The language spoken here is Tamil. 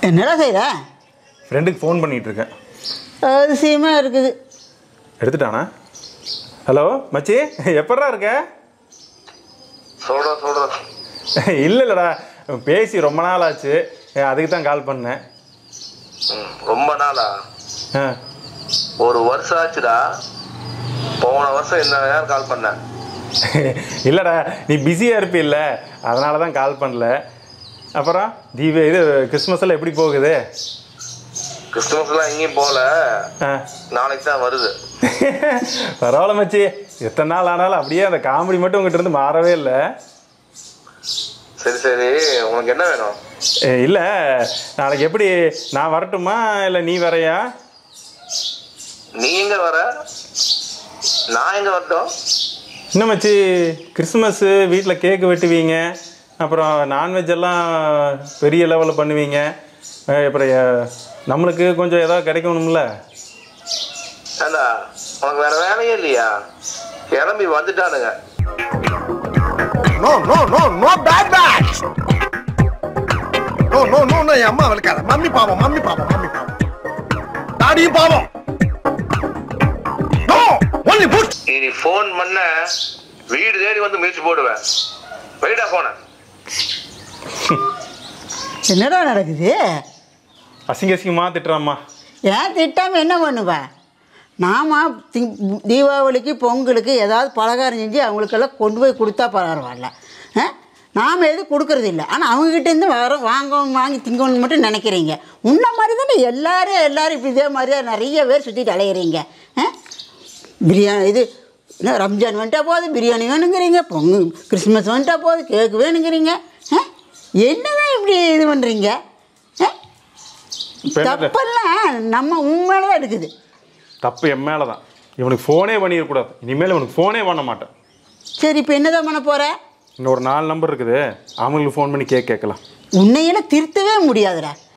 என்னடா செய்கிற ஃப்ரெண்டுக்கு ஃபோன் பண்ணிட்டு இருக்கேன் அதிசயமாக இருக்குது எடுத்துட்டானா ஹலோ மச்சி எப்பட்றா இருக்க சொல்றா சொல்றா இல்லை இல்லைடா பேசி ரொம்ப நாள் ஆச்சு அதுக்கு தான் கால் பண்ணேன் ம், ரொம்ப நாளா ஆ ஒரு வருஷம் ஆச்சுடா போன வருஷம் என்ன நேரம் கால் பண்ணேன் இல்லைடா நீ பிஸியாக இருப்பில்ல அதனால தான் கால் பண்ணல அப்புறம் தீப இது கிறிஸ்மஸ் எல்லாம் எப்படி போகுது கிறிஸ்துமஸ்லாம் எங்கேயும் போகல ஆ நாளைக்கு தான் வருது பரவாயில்ல மச்சி எத்தனை நாள் ஆனாலும் அப்படியே அந்த காமெடி மட்டும் உங்ககிட்ட இருந்து மாறவே இல்லை சரி சரி உனக்கு என்ன வேணும் இல்லை நாளைக்கு எப்படி நான் வரட்டுமா இல்லை நீ வரையா நீ எங்க வர நான் எங்க வரட்டும் என்ன மச்சி கிறிஸ்மஸ்ஸு வீட்டில் கேக்கு வெட்டுவீங்க அப்புறம் நான்வெஜ் எல்லாம் பெரிய லெவலில் பண்ணுவீங்க அஹ் அப்புறம் அஹ், நம்மளுக்கு கொஞ்சம் ஏதாவது கிடைக்கணும்ல ஏண்டா உனக்கு வேற வேலையே இல்லையா கிளம்பி வந்துட்டானுங்க no no no no bad bad no no no no என் அம்மா வளர்க்காத மம்மி பாவம் மம்மி பாவம் மம்மி பாவம் டாடியும் பாவம் நோ ஒன்லி புட் நீ ஃபோன் பண்ண வீடு தேடி வந்து மிதிச்சு போடுவேன் வெயிடா போன என்னடா நடக்குது அசிங்க அசிங்கமாக திட்டுறாம்மா ஏன் திட்டாமல் என்ன பண்ணுவேன் நாம தி- தீபாவளிக்கு பொங்கலுக்கு ஏதாவது பலகாரம் செஞ்சு அவங்களுக்கெல்லாம் கொண்டு போய் கொடுத்தா பரவாயில்ல ஆ? நாம் எதுவும் கொடுக்கறது இல்லை ஆனால் அவங்ககிட்டேருந்து வர வாங்க வாங்கி திங்கணும்னு மட்டும் நினைக்கிறீங்க உன்ன மாதிரி தானே எல்லாரும் எல்லாரும் இப்படி இதே மாதிரி தான் நிறைய பேர் சுற்றிட்டு அலையிறீங்க ஆ? பிரியாணி இது என்ன ரம்ஜான் வந்துட்டா போகுது பிரியாணி வேணுங்கிறீங்க பொங்கல் கிறிஸ்மஸ் வந்துட்டா போகுது கேக்கு வேணுங்கிறீங்க ஆ? என்னதான் இப்படி இது பண்ணுறீங்க ஆ இப்போ என்ன தப்பெல்லாம் நம்ம உண்மையில தான் இருக்குது தப்பு என் மேலே தான் இவனுக்கு ஃபோனே பண்ணிடக்கூடாது இனிமேல் இவனுக்கு ஃபோனே பண்ண மாட்டேன் சரி இப்போ என்னதான் பண்ண போற இன்னும் ஒரு நாலு நம்பர் இருக்குது அவங்களுக்கு ஃபோன் பண்ணி கேக் கேட்கலாம் உன்னையெல்லாம் திருத்தவே முடியாதுடா